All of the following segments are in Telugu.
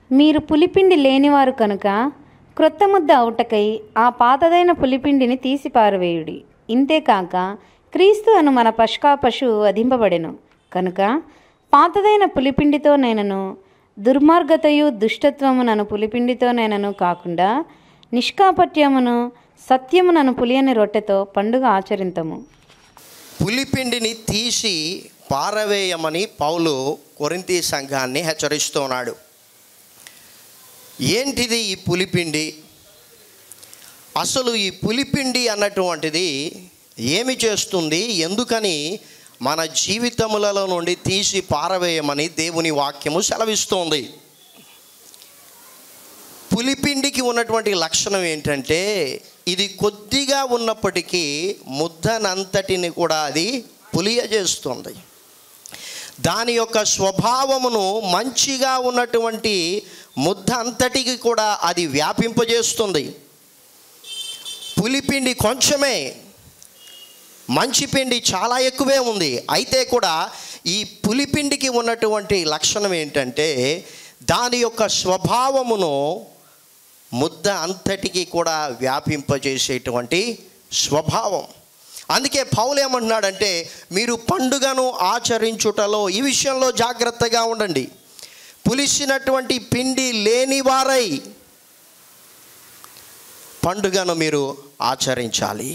మీరు పులిపిండి లేనివారు కనుక క్రొత్త ముద్ద అవుటకై ఆ పాతదైన పులిపిండిని తీసి పారవేయుడి ఇంతేకాక క్రీస్తు అను మన పష్కా పశువు వధింపబడెను కనుక పాతదైన పులిపిండితో నేనను దుర్మార్గతయు దుష్టత్వమునను పులిపిండితో నేనను కాకుండా నిష్కాపట్యమును సత్యమునను పులియని రొట్టెతో పండుగ ఆచరింతము పులిపిండిని తీసి పారవేయమని పౌలు కొరింతి సంఘాన్ని హెచ్చరిస్తున్నాడు ఏంటిది ఈ పులిపిండి అసలు ఈ పులిపిండి అన్నటువంటిది ఏమి చేస్తుంది ఎందుకని మన జీవితములలో నుండి తీసి పారవేయమని దేవుని వాక్యము సెలవిస్తోంది పులిపిండికి ఉన్నటువంటి లక్షణం ఏంటంటే ఇది కొద్దిగా ఉన్నప్పటికీ ముద్దనంతటిని కూడా అది పులియజేస్తుంది దాని యొక్క స్వభావమును మంచిగా ఉన్నటువంటి ముద్ద అంతటికి కూడా అది వ్యాపింపజేస్తుంది పులిపిండి కొంచెమే మంచి పిండి చాలా ఎక్కువే ఉంది అయితే కూడా ఈ పులిపిండికి ఉన్నటువంటి లక్షణం ఏంటంటే దాని యొక్క స్వభావమును ముద్ద అంతటికి కూడా వ్యాపింపజేసేటువంటి స్వభావం అందుకే పౌలు ఏమంటున్నాడంటే మీరు పండుగను ఆచరించుటలో ఈ విషయంలో జాగ్రత్తగా ఉండండి పులిసినటువంటి పిండి లేనివారై పండుగను మీరు ఆచరించాలి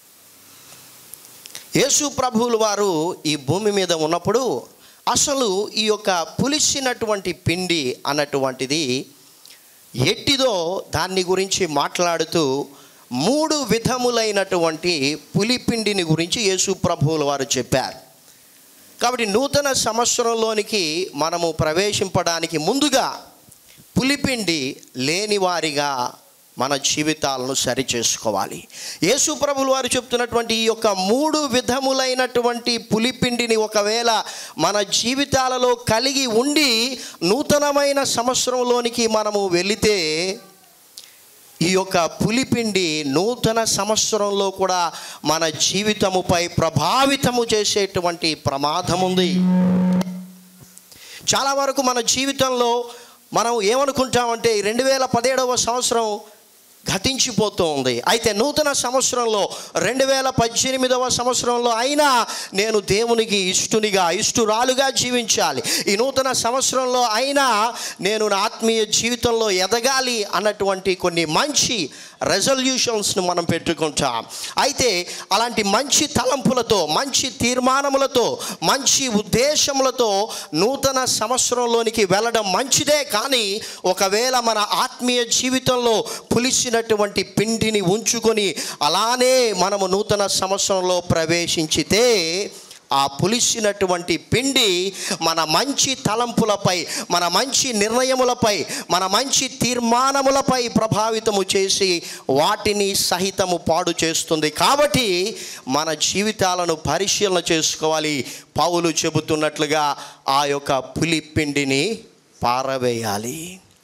యేసు ప్రభువులు వారు ఈ భూమి మీద ఉన్నప్పుడు అసలు ఈ యొక్క పులిసినటువంటి పిండి అన్నటువంటిది ఎట్టిదో దాన్ని గురించి మాట్లాడుతూ మూడు విధములైనటువంటి పులిపిండిని గురించి యేసు ప్రభువుల వారు చెప్పారు కాబట్టి నూతన సంవత్సరంలోనికి మనము ప్రవేశింపడానికి ముందుగా పులిపిండి లేని వారిగా మన జీవితాలను సరిచేసుకోవాలి యేసు ప్రభులు వారు చెప్తున్నటువంటి ఈ యొక్క మూడు విధములైనటువంటి పులిపిండిని ఒకవేళ మన జీవితాలలో కలిగి ఉండి నూతనమైన సంవత్సరంలోనికి మనము వెళితే ఈ యొక్క పులిపిండి నూతన సంవత్సరంలో కూడా మన జీవితముపై ప్రభావితము చేసేటువంటి ప్రమాదం ఉంది చాలా వరకు మన జీవితంలో మనం ఏమనుకుంటామంటే రెండు వేల పదిహేడవ సంవత్సరం గతించిపోతూ ఉంది అయితే నూతన సంవత్సరంలో రెండు వేల పద్దెనిమిదవ సంవత్సరంలో అయినా నేను దేవునికి ఇష్టునిగా ఇష్టురాలుగా జీవించాలి ఈ నూతన సంవత్సరంలో అయినా నేను నా ఆత్మీయ జీవితంలో ఎదగాలి అన్నటువంటి కొన్ని మంచి రెజల్యూషన్స్ను మనం పెట్టుకుంటాం అయితే అలాంటి మంచి తలంపులతో మంచి తీర్మానములతో మంచి ఉద్దేశములతో నూతన సంవత్సరంలోనికి వెళ్ళడం మంచిదే కానీ ఒకవేళ మన ఆత్మీయ జీవితంలో పులిసినటువంటి పిండిని ఉంచుకొని అలానే మనము నూతన సంవత్సరంలో ప్రవేశించితే ఆ పులిసినటువంటి పిండి మన మంచి తలంపులపై మన మంచి నిర్ణయములపై మన మంచి తీర్మానములపై ప్రభావితము చేసి వాటిని సహితము పాడు చేస్తుంది కాబట్టి మన జీవితాలను పరిశీలన చేసుకోవాలి పౌలు చెబుతున్నట్లుగా ఆ యొక్క పులిపిండిని పారవేయాలి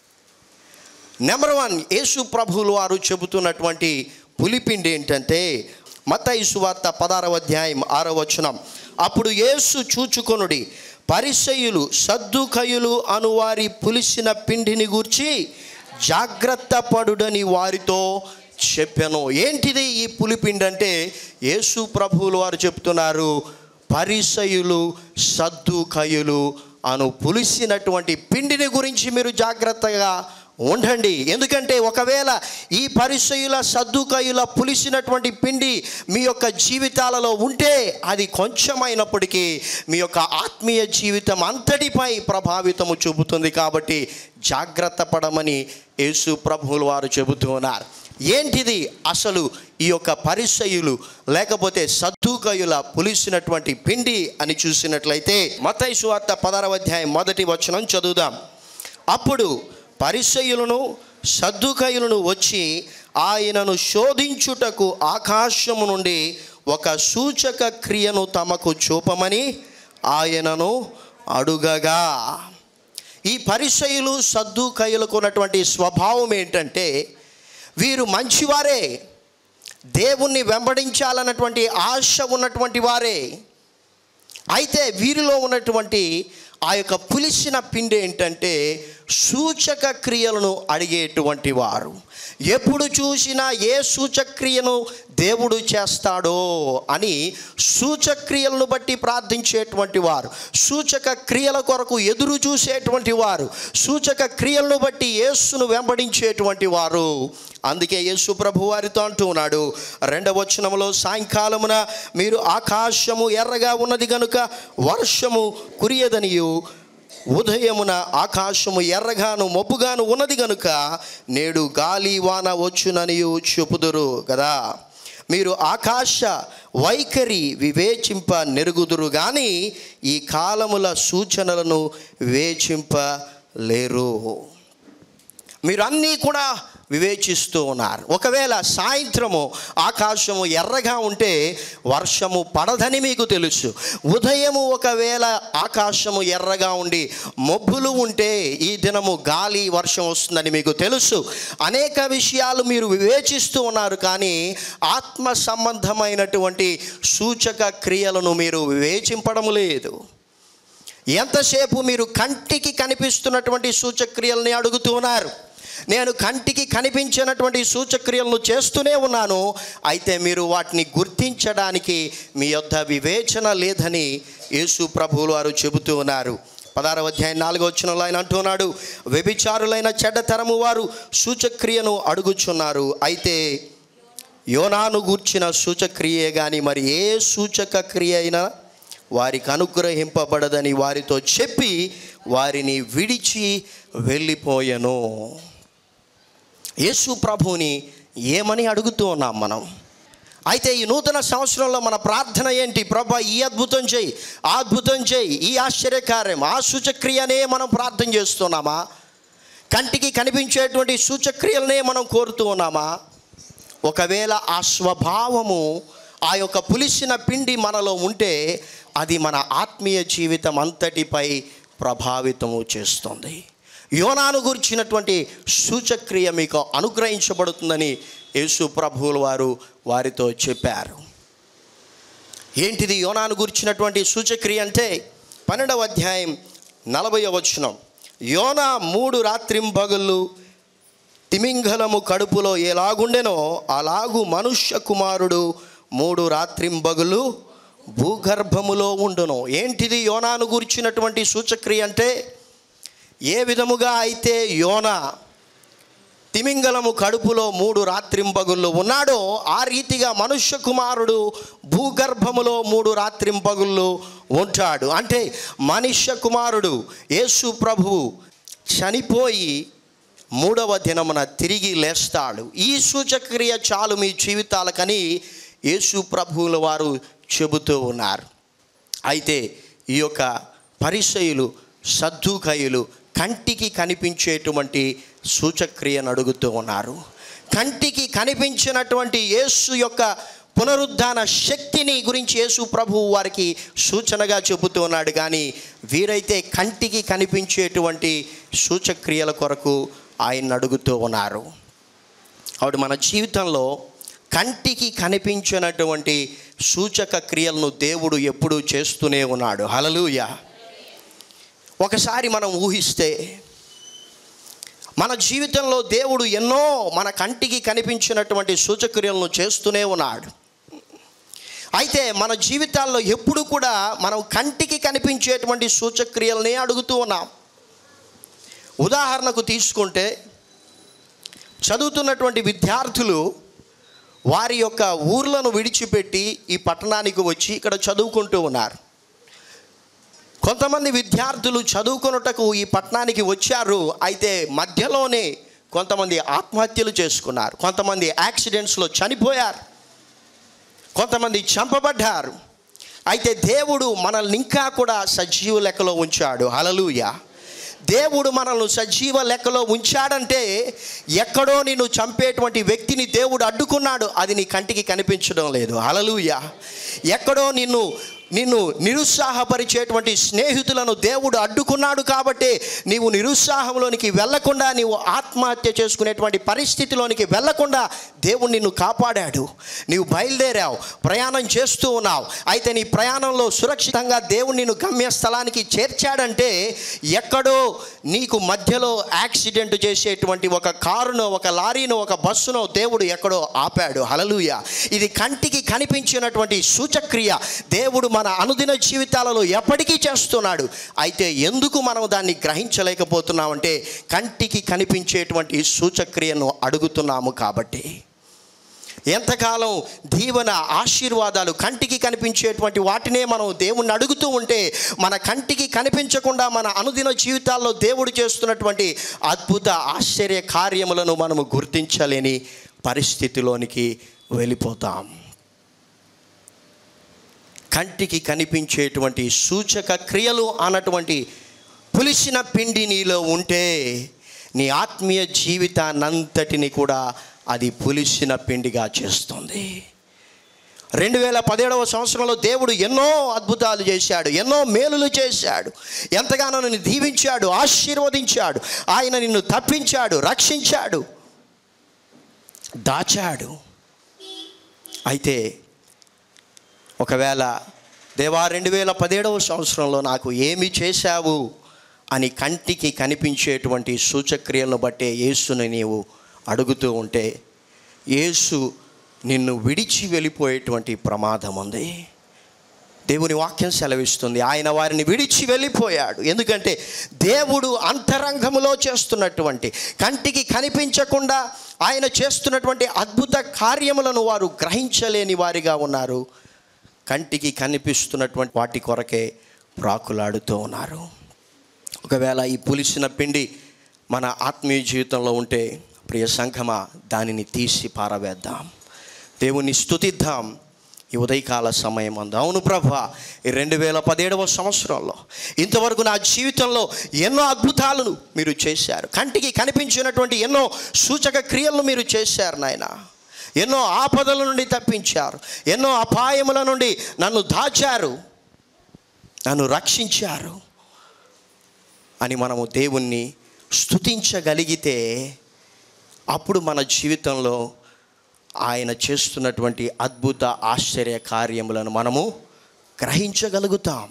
నెంబర్ వన్ యేసు ప్రభువులు వారు చెబుతున్నటువంటి పులిపిండి ఏంటంటే మత్తయి సువార్త పదారవ అధ్యాయం ఆరవ వచనం అప్పుడు యేసు చూచుకొనుడి పరిసయులు సద్దుకయులు అనువారి పులిసిన పిండిని గూర్చి జాగ్రత్త పడుడని వారితో చెప్పాను ఏంటిది ఈ పులిపిండి అంటే యేసు ప్రభువులు వారు చెప్తున్నారు పరిసయులు సద్దుకయులు అను పులిసినటువంటి పిండిని గురించి మీరు జాగ్రత్తగా ఉండండి ఎందుకంటే ఒకవేళ ఈ పరిసయుల సద్దుకయుల పులిసినటువంటి పిండి మీ యొక్క జీవితాలలో ఉంటే అది కొంచెమైనప్పటికీ మీ యొక్క ఆత్మీయ జీవితం అంతటిపై ప్రభావితము చూపుతుంది కాబట్టి జాగ్రత్త పడమని యేసు ప్రభువులు వారు చెబుతూ ఉన్నారు ఏంటిది అసలు ఈ యొక్క పరిసయులు లేకపోతే సద్దుకయుల పులిసినటువంటి పిండి అని చూసినట్లయితే మతై సువార్త పదహారవ అధ్యాయం మొదటి వచనం చదువుదాం అప్పుడు పరిసయులను సద్దుకయులను వచ్చి ఆయనను శోధించుటకు ఆకాశము నుండి ఒక సూచక క్రియను తమకు చూపమని ఆయనను అడుగగా ఈ పరిసయులు సద్దుకయులకు ఉన్నటువంటి స్వభావం ఏంటంటే వీరు మంచివారే దేవుణ్ణి వెంబడించాలన్నటువంటి ఆశ ఉన్నటువంటి వారే అయితే వీరిలో ఉన్నటువంటి ఆ యొక్క పులిసిన పిండి ఏంటంటే సూచక క్రియలను అడిగేటువంటి వారు ఎప్పుడు చూసినా ఏ సూచక్రియను దేవుడు చేస్తాడో అని సూచక్రియలను బట్టి ప్రార్థించేటువంటి వారు సూచక క్రియల కొరకు ఎదురు చూసేటువంటి వారు సూచక క్రియలను బట్టి యేసును వెంబడించేటువంటి వారు అందుకే యేసు ప్రభు వారితో అంటూ ఉన్నాడు రెండవ వచనములో సాయంకాలమున మీరు ఆకాశము ఎర్రగా ఉన్నది గనుక వర్షము కురియదనియు ఉదయమున ఆకాశము ఎర్రగాను మబ్బుగాను ఉన్నది గనుక నేడు గాలి వాన వచ్చుననియు చెప్పుదురు కదా మీరు ఆకాశ వైఖరి వివేచింప నెరుగుదురు కానీ ఈ కాలముల సూచనలను వివేచింపలేరు మీరు అన్నీ కూడా వివేచిస్తూ ఉన్నారు ఒకవేళ సాయంత్రము ఆకాశము ఎర్రగా ఉంటే వర్షము పడదని మీకు తెలుసు ఉదయము ఒకవేళ ఆకాశము ఎర్రగా ఉండి మబ్బులు ఉంటే ఈ దినము గాలి వర్షం వస్తుందని మీకు తెలుసు అనేక విషయాలు మీరు వివేచిస్తూ ఉన్నారు కానీ ఆత్మ సంబంధమైనటువంటి సూచక క్రియలను మీరు వివేచింపడం లేదు ఎంతసేపు మీరు కంటికి కనిపిస్తున్నటువంటి సూచక్రియల్ని అడుగుతూ ఉన్నారు నేను కంటికి కనిపించినటువంటి సూచక్రియలను చేస్తూనే ఉన్నాను అయితే మీరు వాటిని గుర్తించడానికి మీ యొద్ద వివేచన లేదని యేసు ప్రభువులు వారు చెబుతూ ఉన్నారు పదారవ అధ్యాయం నాలుగో వచ్చినలో ఆయన అంటున్నాడు వ్యభిచారులైన చెడ్డతరము వారు సూచక్రియను అడుగుచున్నారు అయితే యోనాను గూర్చిన సూచక్రియే కానీ మరి ఏ సూచక క్రియ అయినా వారికి అనుగ్రహింపబడదని వారితో చెప్పి వారిని విడిచి వెళ్ళిపోయెను యేసు ప్రభువుని ఏమని అడుగుతూ ఉన్నాం మనం అయితే ఈ నూతన సంవత్సరంలో మన ప్రార్థన ఏంటి ప్రభా ఈ అద్భుతం చేయి ఆ అద్భుతం చేయి ఈ ఆశ్చర్యకార్యం ఆ సూచక్రియనే మనం ప్రార్థన చేస్తున్నామా కంటికి కనిపించేటువంటి సూచక్రియలనే మనం కోరుతూ ఉన్నామా ఒకవేళ ఆ స్వభావము ఆ యొక్క పులిసిన పిండి మనలో ఉంటే అది మన ఆత్మీయ జీవితం అంతటిపై ప్రభావితము చేస్తుంది యోనాను గురించినటువంటి సూచక్రియ మీకు అనుగ్రహించబడుతుందని యేసు ప్రభువుల వారు వారితో చెప్పారు ఏంటిది యోనాను గురించినటువంటి సూచక్రియ అంటే పన్నెండవ అధ్యాయం నలభై వచనం యోనా మూడు రాత్రింబగళ్ళు తిమింగలము కడుపులో ఎలాగుండెనో అలాగు మనుష్య కుమారుడు మూడు రాత్రింబగులు భూగర్భములో ఉండును ఏంటిది యోనాను గురించినటువంటి సూచక్రియ అంటే ఏ విధముగా అయితే యోనా తిమింగలము కడుపులో మూడు రాత్రింపగుళ్ళు ఉన్నాడో ఆ రీతిగా మనుష్య కుమారుడు భూగర్భములో మూడు రాత్రింపగుళ్ళు ఉంటాడు అంటే మనుష్య కుమారుడు యేసు ప్రభువు చనిపోయి మూడవ దినమున తిరిగి లేస్తాడు ఈ సూచక్రియ చాలు మీ జీవితాలకని యేసు ప్రభువుల వారు చెబుతూ ఉన్నారు అయితే ఈ యొక్క పరిసయులు సద్దుకయులు కంటికి కనిపించేటువంటి సూచక్రియను అడుగుతూ ఉన్నారు కంటికి కనిపించినటువంటి యేసు యొక్క పునరుద్ధాన శక్తిని గురించి యేసు ప్రభువు వారికి సూచనగా చెబుతూ ఉన్నాడు కానీ వీరైతే కంటికి కనిపించేటువంటి సూచక్రియల కొరకు ఆయన అడుగుతూ ఉన్నారు కాబట్టి మన జీవితంలో కంటికి కనిపించినటువంటి సూచక క్రియలను దేవుడు ఎప్పుడూ చేస్తూనే ఉన్నాడు హలలుయ ఒకసారి మనం ఊహిస్తే మన జీవితంలో దేవుడు ఎన్నో మన కంటికి కనిపించినటువంటి సూచక్రియలను చేస్తూనే ఉన్నాడు అయితే మన జీవితాల్లో ఎప్పుడు కూడా మనం కంటికి కనిపించేటువంటి సూచక్రియలనే అడుగుతూ ఉన్నాం ఉదాహరణకు తీసుకుంటే చదువుతున్నటువంటి విద్యార్థులు వారి యొక్క ఊర్లను విడిచిపెట్టి ఈ పట్టణానికి వచ్చి ఇక్కడ చదువుకుంటూ ఉన్నారు కొంతమంది విద్యార్థులు చదువుకొనుటకు ఈ పట్టణానికి వచ్చారు అయితే మధ్యలోనే కొంతమంది ఆత్మహత్యలు చేసుకున్నారు కొంతమంది యాక్సిడెంట్స్లో చనిపోయారు కొంతమంది చంపబడ్డారు అయితే దేవుడు మనల్ని ఇంకా కూడా సజీవ లెక్కలో ఉంచాడు హలలుయ దేవుడు మనల్ని సజీవ లెక్కలో ఉంచాడంటే ఎక్కడో నిన్ను చంపేటువంటి వ్యక్తిని దేవుడు అడ్డుకున్నాడు అది నీ కంటికి కనిపించడం లేదు హలలుయ ఎక్కడో నిన్ను నిన్ను నిరుత్సాహపరిచేటువంటి స్నేహితులను దేవుడు అడ్డుకున్నాడు కాబట్టి నీవు నిరుత్సాహంలోనికి వెళ్లకుండా నీవు ఆత్మహత్య చేసుకునేటువంటి పరిస్థితిలోనికి వెళ్లకుండా దేవుడు నిన్ను కాపాడాడు నీవు బయలుదేరావు ప్రయాణం చేస్తూ ఉన్నావు అయితే నీ ప్రయాణంలో సురక్షితంగా దేవుడు నిన్ను గమ్యస్థలానికి చేర్చాడంటే ఎక్కడో నీకు మధ్యలో యాక్సిడెంట్ చేసేటువంటి ఒక కారును ఒక లారీను ఒక బస్సును దేవుడు ఎక్కడో ఆపాడు హలలుయ ఇది కంటికి కనిపించినటువంటి సూచక్రియ దేవుడు మన అనుదిన జీవితాలలో ఎప్పటికీ చేస్తున్నాడు అయితే ఎందుకు మనం దాన్ని గ్రహించలేకపోతున్నామంటే కంటికి కనిపించేటువంటి సూచక్రియను అడుగుతున్నాము కాబట్టి ఎంతకాలం దీవెన ఆశీర్వాదాలు కంటికి కనిపించేటువంటి వాటినే మనం దేవుణ్ణి అడుగుతూ ఉంటే మన కంటికి కనిపించకుండా మన అనుదిన జీవితాల్లో దేవుడు చేస్తున్నటువంటి అద్భుత ఆశ్చర్య కార్యములను మనము గుర్తించలేని పరిస్థితిలోనికి వెళ్ళిపోతాం కంటికి కనిపించేటువంటి సూచక క్రియలు అన్నటువంటి పులిసిన పిండి నీలో ఉంటే నీ ఆత్మీయ జీవితాన్నంతటిని కూడా అది పులిసిన పిండిగా చేస్తుంది రెండు వేల పదిహేడవ సంవత్సరంలో దేవుడు ఎన్నో అద్భుతాలు చేశాడు ఎన్నో మేలులు చేశాడు ఎంతగానో నిన్ను దీవించాడు ఆశీర్వదించాడు ఆయన నిన్ను తప్పించాడు రక్షించాడు దాచాడు అయితే ఒకవేళ దేవా రెండు వేల పదిహేడవ సంవత్సరంలో నాకు ఏమి చేశావు అని కంటికి కనిపించేటువంటి సూచక్రియలను బట్టే యేసుని నీవు అడుగుతూ ఉంటే యేసు నిన్ను విడిచి వెళ్ళిపోయేటువంటి ప్రమాదం ఉంది దేవుని వాక్యం సెలవిస్తుంది ఆయన వారిని విడిచి వెళ్ళిపోయాడు ఎందుకంటే దేవుడు అంతరంగములో చేస్తున్నటువంటి కంటికి కనిపించకుండా ఆయన చేస్తున్నటువంటి అద్భుత కార్యములను వారు గ్రహించలేని వారిగా ఉన్నారు కంటికి కనిపిస్తున్నటువంటి వాటి కొరకే ప్రాకులాడుతూ ఉన్నారు ఒకవేళ ఈ పులిసిన పిండి మన ఆత్మీయ జీవితంలో ఉంటే ప్రియ సంఘమా దానిని తీసి పారవేద్దాం దేవుని స్తుతిద్దాం ఈ ఉదయకాల సమయం అందు అవును ప్రభా ఈ రెండు వేల పదిహేడవ సంవత్సరంలో ఇంతవరకు నా జీవితంలో ఎన్నో అద్భుతాలను మీరు చేశారు కంటికి కనిపించినటువంటి ఎన్నో సూచక క్రియలను మీరు చేశారు నాయన ఎన్నో ఆపదల నుండి తప్పించారు ఎన్నో అపాయముల నుండి నన్ను దాచారు నన్ను రక్షించారు అని మనము దేవుణ్ణి స్తుతించగలిగితే అప్పుడు మన జీవితంలో ఆయన చేస్తున్నటువంటి అద్భుత ఆశ్చర్య కార్యములను మనము గ్రహించగలుగుతాం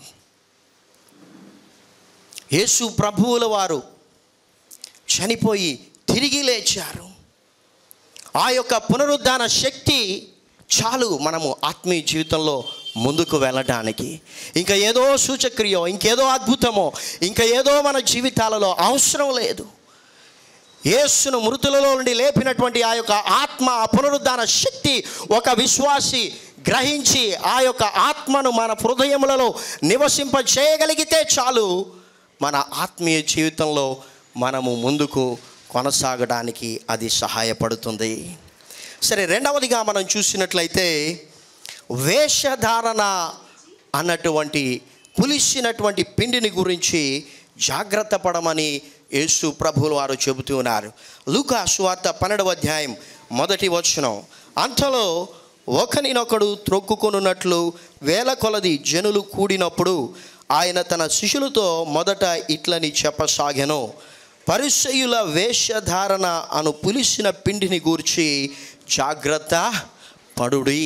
యేసు ప్రభువుల వారు చనిపోయి తిరిగి లేచారు ఆ యొక్క పునరుద్ధాన శక్తి చాలు మనము ఆత్మీయ జీవితంలో ముందుకు వెళ్ళడానికి ఇంకా ఏదో సూచక్రియో ఇంకేదో అద్భుతమో ఇంకా ఏదో మన జీవితాలలో అవసరం లేదు యేసును మృతులలో నుండి లేపినటువంటి ఆ యొక్క ఆత్మ ఆ పునరుద్ధాన శక్తి ఒక విశ్వాసి గ్రహించి ఆ యొక్క ఆత్మను మన హృదయములలో నివసింప చేయగలిగితే చాలు మన ఆత్మీయ జీవితంలో మనము ముందుకు కొనసాగడానికి అది సహాయపడుతుంది సరే రెండవదిగా మనం చూసినట్లయితే వేషధారణ అన్నటువంటి పులిసినటువంటి పిండిని గురించి జాగ్రత్త పడమని యేసు ప్రభువుల వారు చెబుతూ ఉన్నారు లూకా సువార్త పన్నెండవ అధ్యాయం మొదటి వచనం అంతలో ఒకనినొకడు త్రొక్కుకొనున్నట్లు వేల కొలది జనులు కూడినప్పుడు ఆయన తన శిష్యులతో మొదట ఇట్లని చెప్పసాగెను పరిసయుల వేషధారణ అను పులిసిన పిండిని గూర్చి జాగ్రత్త పడుడి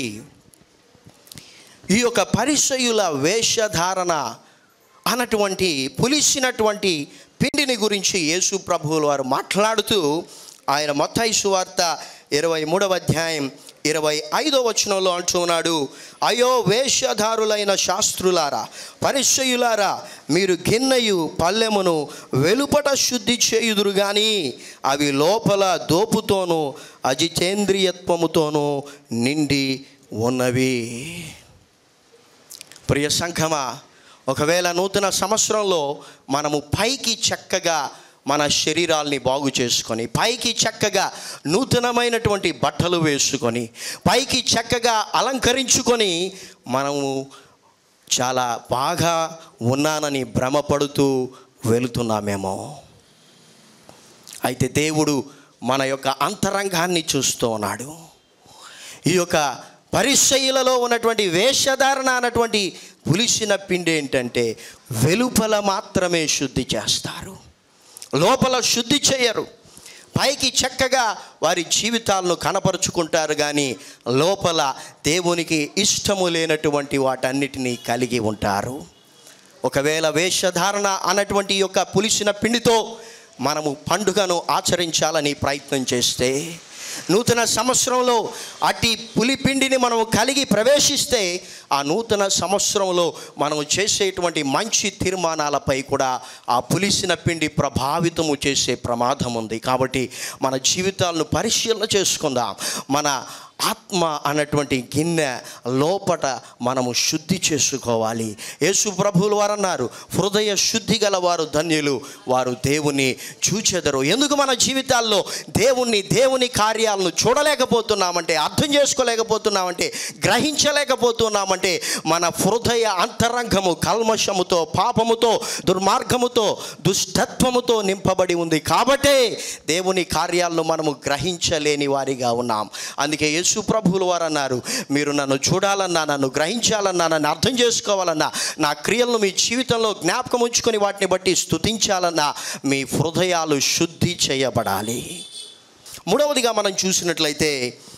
ఈ యొక్క పరిసయుల వేషధారణ అన్నటువంటి పులిసినటువంటి పిండిని గురించి యేసు ప్రభువుల వారు మాట్లాడుతూ ఆయన మొత్తాయి సువార్త ఇరవై మూడవ అధ్యాయం ఇరవై ఐదో వచనంలో అంటున్నాడు అయో వేషధారులైన శాస్త్రులారా పరిచయులారా మీరు గిన్నెయు పల్లెమును వెలుపట శుద్ధి చేయుదురు కానీ అవి లోపల దోపుతోనూ అజితేంద్రియత్వముతోనూ నిండి ఉన్నవి ప్రియ సంఘమా ఒకవేళ నూతన సంవత్సరంలో మనము పైకి చక్కగా మన శరీరాల్ని బాగు చేసుకొని పైకి చక్కగా నూతనమైనటువంటి బట్టలు వేసుకొని పైకి చక్కగా అలంకరించుకొని మనము చాలా బాగా ఉన్నానని భ్రమపడుతూ వెళుతున్నామేమో అయితే దేవుడు మన యొక్క అంతరంగాన్ని చూస్తూ ఉన్నాడు ఈ యొక్క పరిశైలలో ఉన్నటువంటి వేషధారణ అన్నటువంటి పులిసిన పిండి ఏంటంటే వెలుపల మాత్రమే శుద్ధి చేస్తారు లోపల శుద్ధి చేయరు పైకి చక్కగా వారి జీవితాలను కనపరుచుకుంటారు కానీ లోపల దేవునికి ఇష్టము లేనటువంటి వాటన్నిటినీ కలిగి ఉంటారు ఒకవేళ వేషధారణ అన్నటువంటి ఈ యొక్క పులిసిన పిండితో మనము పండుగను ఆచరించాలని ప్రయత్నం చేస్తే నూతన సంవత్సరంలో అట్టి పులిపిండిని మనం కలిగి ప్రవేశిస్తే ఆ నూతన సంవత్సరంలో మనం చేసేటువంటి మంచి తీర్మానాలపై కూడా ఆ పులిసిన పిండి ప్రభావితము చేసే ప్రమాదం ఉంది కాబట్టి మన జీవితాలను పరిశీలన చేసుకుందాం మన ఆత్మ అన్నటువంటి గిన్నె లోపట మనము శుద్ధి చేసుకోవాలి యేసు ప్రభువులు వారు అన్నారు హృదయ శుద్ధి గల వారు ధన్యులు వారు దేవుని చూచెదరు ఎందుకు మన జీవితాల్లో దేవుణ్ణి దేవుని కార్యాలను చూడలేకపోతున్నామంటే అర్థం చేసుకోలేకపోతున్నామంటే గ్రహించలేకపోతున్నామంటే మన హృదయ అంతరంగము కల్మషముతో పాపముతో దుర్మార్గముతో దుష్టత్వముతో నింపబడి ఉంది కాబట్టే దేవుని కార్యాలను మనము గ్రహించలేని వారిగా ఉన్నాం అందుకే యేసు ప్రభువులు వారు అన్నారు మీరు నన్ను చూడాలన్నా నన్ను గ్రహించాలన్నా నన్ను అర్థం చేసుకోవాలన్నా నా క్రియలను మీ జీవితంలో జ్ఞాపకం ఉంచుకొని వాటిని బట్టి స్తుతించాలన్నా మీ హృదయాలు శుద్ధి చేయబడాలి మూడవదిగా మనం చూసినట్లయితే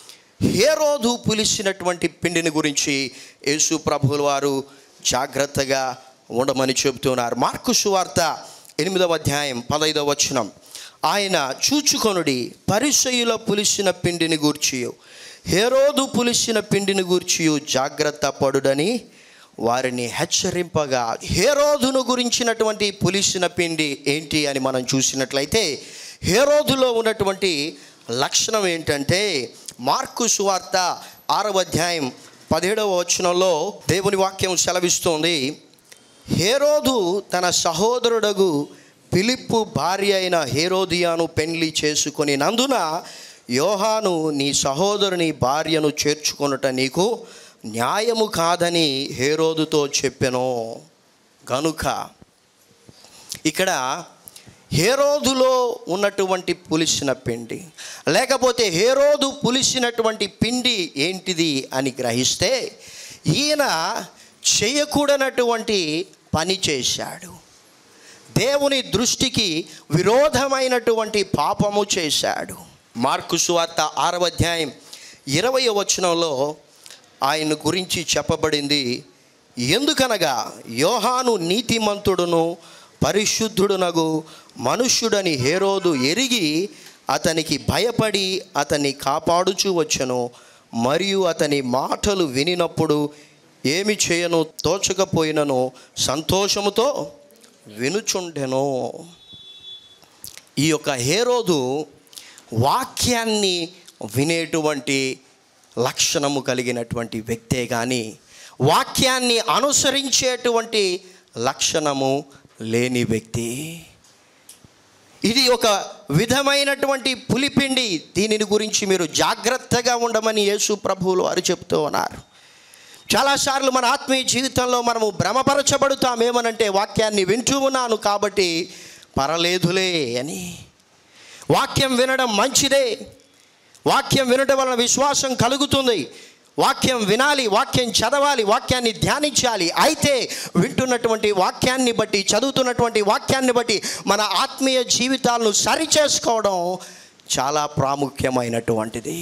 హేరోదు పులిసినటువంటి పిండిని గురించి యేసు ప్రభువుల వారు జాగ్రత్తగా ఉండమని చెబుతున్నారు మార్కు సువార్త ఎనిమిదవ అధ్యాయం పదైదవ వచనం ఆయన చూచుకొనుడి పరిసయుల పులిసిన పిండిని గూర్చియు హేరోదు పులిసిన పిండిని గూర్చియు జాగ్రత్త పడుడని వారిని హెచ్చరింపగా హేరోదును గురించినటువంటి పులిసిన పిండి ఏంటి అని మనం చూసినట్లయితే హేరోదులో ఉన్నటువంటి లక్షణం ఏంటంటే మార్కు సువార్త ఆరవ అధ్యాయం పదిహేడవ వచనంలో దేవుని వాక్యం సెలవిస్తోంది హేరోదు తన సహోదరుడగు పిలిప్పు భార్య అయిన హేరోదియాను పెండ్లి చేసుకొని నందున యోహాను నీ సహోదరుని భార్యను చేర్చుకొనుట నీకు న్యాయము కాదని హేరోదుతో చెప్పెను గనుక ఇక్కడ హేరోదులో ఉన్నటువంటి పులిసిన పిండి లేకపోతే హేరోదు పులిసినటువంటి పిండి ఏంటిది అని గ్రహిస్తే ఈయన చేయకూడనటువంటి పని చేశాడు దేవుని దృష్టికి విరోధమైనటువంటి పాపము చేశాడు మార్కు సువార్త ఆరవ అధ్యాయం ఇరవై వచనంలో ఆయన గురించి చెప్పబడింది ఎందుకనగా యోహాను నీతిమంతుడును పరిశుద్ధుడునగు మనుష్యుడని హేరోదు ఎరిగి అతనికి భయపడి అతన్ని కాపాడుచూ వచ్చెను మరియు అతని మాటలు వినినప్పుడు ఏమి చేయను తోచకపోయినను సంతోషముతో వినుచుండెను ఈ యొక్క హేరోదు వాక్యాన్ని వినేటువంటి లక్షణము కలిగినటువంటి వ్యక్తే కానీ వాక్యాన్ని అనుసరించేటువంటి లక్షణము లేని వ్యక్తి ఇది ఒక విధమైనటువంటి పులిపిండి దీనిని గురించి మీరు జాగ్రత్తగా ఉండమని యేసు ప్రభువులు వారు చెప్తూ ఉన్నారు చాలాసార్లు మన ఆత్మీయ జీవితంలో మనము భ్రమపరచబడుతాం ఏమనంటే వాక్యాన్ని వింటూ ఉన్నాను కాబట్టి పర్లేదులే అని వాక్యం వినడం మంచిదే వాక్యం వినడం వలన విశ్వాసం కలుగుతుంది వాక్యం వినాలి వాక్యం చదవాలి వాక్యాన్ని ధ్యానించాలి అయితే వింటున్నటువంటి వాక్యాన్ని బట్టి చదువుతున్నటువంటి వాక్యాన్ని బట్టి మన ఆత్మీయ జీవితాలను సరిచేసుకోవడం చాలా ప్రాముఖ్యమైనటువంటిది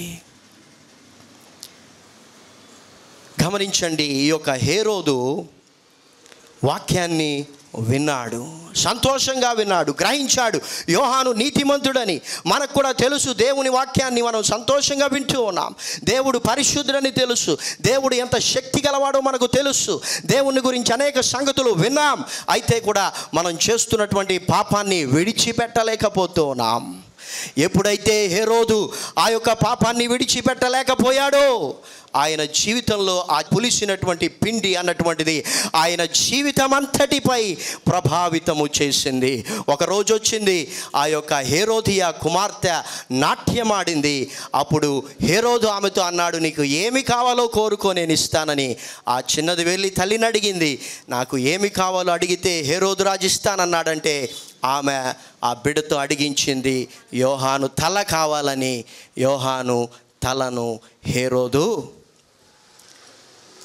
గమనించండి ఈ యొక్క హేరోదు వాక్యాన్ని విన్నాడు సంతోషంగా విన్నాడు గ్రహించాడు యోహాను నీతిమంతుడని మనకు కూడా తెలుసు దేవుని వాక్యాన్ని మనం సంతోషంగా వింటూ ఉన్నాం దేవుడు పరిశుద్ధుడని తెలుసు దేవుడు ఎంత శక్తి గలవాడో మనకు తెలుసు దేవుని గురించి అనేక సంగతులు విన్నాం అయితే కూడా మనం చేస్తున్నటువంటి పాపాన్ని విడిచిపెట్టలేకపోతూ ఉన్నాం ఎప్పుడైతే హేరోదు ఆ యొక్క పాపాన్ని విడిచిపెట్టలేకపోయాడో ఆయన జీవితంలో ఆ పులిసినటువంటి పిండి అన్నటువంటిది ఆయన జీవితం అంతటిపై ప్రభావితము చేసింది ఒక రోజు వచ్చింది ఆ యొక్క హేరోదియా కుమార్తె నాట్యమాడింది అప్పుడు హేరోదు ఆమెతో అన్నాడు నీకు ఏమి కావాలో కోరుకో నేను ఇస్తానని ఆ చిన్నది వెళ్ళి తల్లిని అడిగింది నాకు ఏమి కావాలో అడిగితే హేరోదు రాజు ఇస్తానన్నాడంటే ఆమె ఆ బిడ్డతో అడిగించింది యోహాను తల కావాలని యోహాను తలను హేరోదు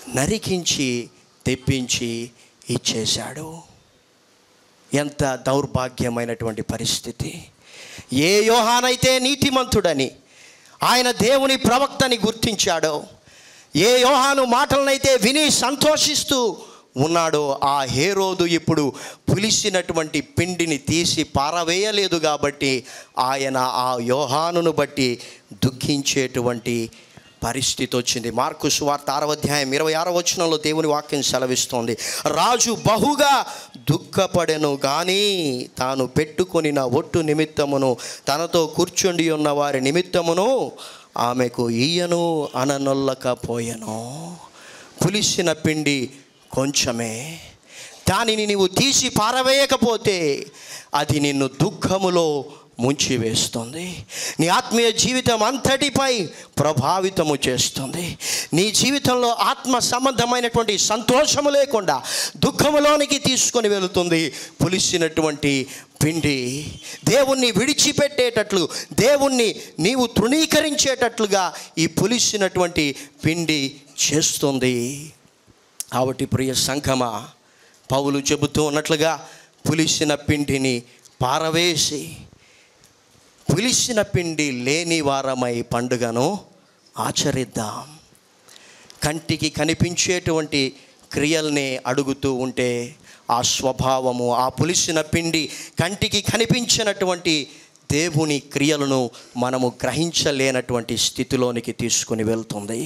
నరికించి తెప్పించి ఇచ్చేశాడు ఎంత దౌర్భాగ్యమైనటువంటి పరిస్థితి ఏ యోహానైతే నీతిమంతుడని ఆయన దేవుని ప్రవక్తని గుర్తించాడో ఏ యోహాను మాటలనైతే విని సంతోషిస్తూ ఉన్నాడో ఆ హేరోదు ఇప్పుడు పులిసినటువంటి పిండిని తీసి పారవేయలేదు కాబట్టి ఆయన ఆ యోహానును బట్టి దుఃఖించేటువంటి పరిస్థితి వచ్చింది మార్కు సువార్త ఆరవ అధ్యాయం ఇరవై ఆరో వచనంలో దేవుని వాక్యం సెలవిస్తోంది రాజు బహుగా దుఃఖపడెను కానీ తాను పెట్టుకొనిన ఒట్టు నిమిత్తమును తనతో కూర్చుండి ఉన్న వారి నిమిత్తమును ఆమెకు ఈయను అననొల్లకపోయెను పులిసిన పిండి కొంచెమే దానిని నీవు తీసి పారవేయకపోతే అది నిన్ను దుఃఖములో ముంచివేస్తుంది నీ ఆత్మీయ జీవితం అంతటిపై ప్రభావితము చేస్తుంది నీ జీవితంలో ఆత్మ సంబంధమైనటువంటి సంతోషము లేకుండా దుఃఖములోనికి తీసుకొని వెళుతుంది పులిసినటువంటి పిండి దేవుణ్ణి విడిచిపెట్టేటట్లు దేవుణ్ణి నీవు తృణీకరించేటట్లుగా ఈ పులిసినటువంటి పిండి చేస్తుంది కాబట్టి ప్రియ సంఘమా పౌలు చెబుతూ ఉన్నట్లుగా పులిసిన పిండిని పారవేసి పులిసిన పిండి లేని వారమై పండుగను ఆచరిద్దాం కంటికి కనిపించేటువంటి క్రియల్ని అడుగుతూ ఉంటే ఆ స్వభావము ఆ పులిసిన పిండి కంటికి కనిపించినటువంటి దేవుని క్రియలను మనము గ్రహించలేనటువంటి స్థితిలోనికి తీసుకుని వెళ్తుంది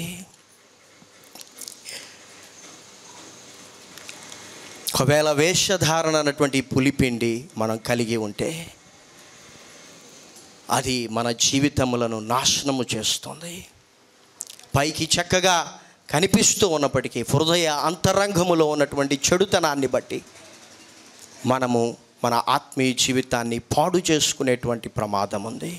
ఒకవేళ వేషధారణ అన్నటువంటి పులిపిండి మనం కలిగి ఉంటే అది మన జీవితములను నాశనము చేస్తుంది పైకి చక్కగా కనిపిస్తూ ఉన్నప్పటికీ హృదయ అంతరంగములో ఉన్నటువంటి చెడుతనాన్ని బట్టి మనము మన ఆత్మీయ జీవితాన్ని పాడు చేసుకునేటువంటి ప్రమాదం ఉంది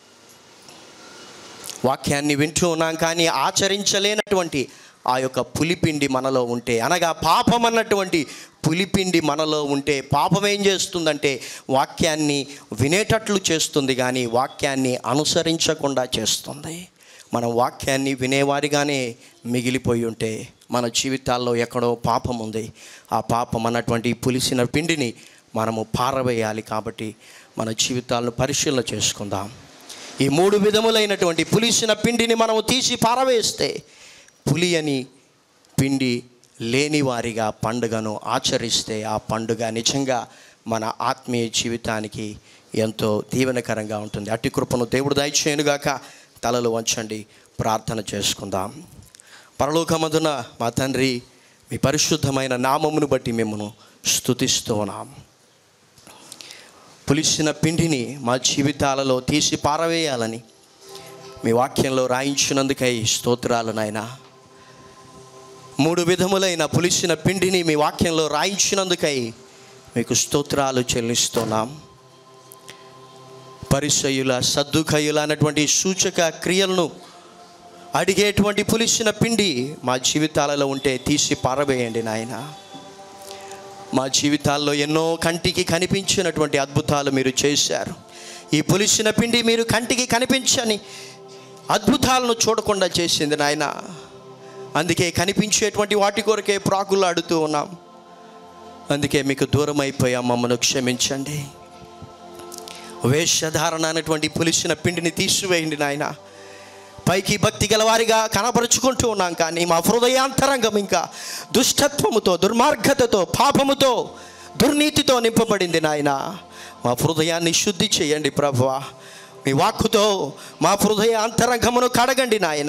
వాక్యాన్ని వింటూ ఉన్నాం కానీ ఆచరించలేనటువంటి ఆ యొక్క పులిపిండి మనలో ఉంటే అనగా పాపం అన్నటువంటి పులిపిండి మనలో ఉంటే పాపం ఏం చేస్తుందంటే వాక్యాన్ని వినేటట్లు చేస్తుంది కానీ వాక్యాన్ని అనుసరించకుండా చేస్తుంది మనం వాక్యాన్ని వినేవారిగానే మిగిలిపోయి ఉంటే మన జీవితాల్లో ఎక్కడో పాపం ఉంది ఆ పాపం అన్నటువంటి పులిసిన పిండిని మనము పారవేయాలి కాబట్టి మన జీవితాలను పరిశీలన చేసుకుందాం ఈ మూడు విధములైనటువంటి పులిసిన పిండిని మనము తీసి పారవేస్తే పులి అని పిండి లేని వారిగా పండుగను ఆచరిస్తే ఆ పండుగ నిజంగా మన ఆత్మీయ జీవితానికి ఎంతో దీవెనకరంగా ఉంటుంది అట్టి కృపను దేవుడు దయచేయనుగాక తలలు వంచండి ప్రార్థన చేసుకుందాం పరలోకమందున మా తండ్రి మీ పరిశుద్ధమైన నామమును బట్టి మిమ్మను స్తుతిస్తున్నాం పులిసిన పిండిని మా జీవితాలలో తీసి పారవేయాలని మీ వాక్యంలో రాయించినందుకై స్తోత్రాలు నాయనా మూడు విధములైన పులిసిన పిండిని మీ వాక్యంలో రాయించినందుకై మీకు స్తోత్రాలు చెల్లిస్తున్నాం పరిసయుల సద్దుకయుల అన్నటువంటి సూచక క్రియలను అడిగేటువంటి పులిసిన పిండి మా జీవితాలలో ఉంటే తీసి పారవేయండి నాయన మా జీవితాల్లో ఎన్నో కంటికి కనిపించినటువంటి అద్భుతాలు మీరు చేశారు ఈ పులిసిన పిండి మీరు కంటికి కనిపించని అద్భుతాలను చూడకుండా చేసింది నాయన అందుకే కనిపించేటువంటి వాటి కొరకే ప్రాకులాడుతూ ఉన్నాం అందుకే మీకు దూరం అయిపోయాం మమ్మల్ని క్షమించండి వేషధారణ అనేటువంటి పులిసిన పిండిని తీసివేయండి నాయన పైకి భక్తి గలవారిగా కనపరుచుకుంటూ ఉన్నాం కానీ మా హృదయాంతరంగం ఇంకా దుష్టత్వముతో దుర్మార్గతతో పాపముతో దుర్నీతితో నింపబడింది నాయన మా హృదయాన్ని శుద్ధి చేయండి ప్రభువా మీ వాక్కుతో మా హృదయ అంతరంగమును కడగండి నాయన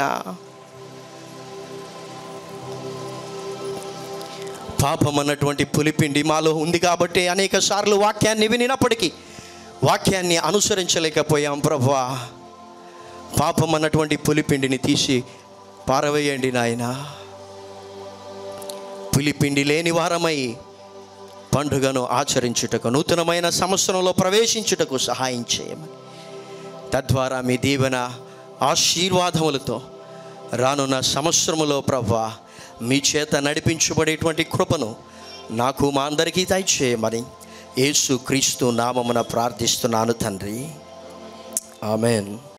పాపం అన్నటువంటి పులిపిండి మాలో ఉంది కాబట్టి అనేక సార్లు వాక్యాన్ని వినినప్పటికీ వాక్యాన్ని అనుసరించలేకపోయాం ప్రభువా పాపం అన్నటువంటి పులిపిండిని తీసి పారవేయండి నాయన పులిపిండి లేని వారమై పండుగను ఆచరించుటకు నూతనమైన సంవత్సరంలో ప్రవేశించుటకు సహాయం చేయమని తద్వారా మీ దీవెన ఆశీర్వాదములతో రానున్న సంవత్సరములో ప్రభా మీ చేత నడిపించబడేటువంటి కృపను నాకు మా అందరికీ దయచేయమని యేసు క్రీస్తు నామమున ప్రార్థిస్తున్నాను తండ్రి ఆమెన్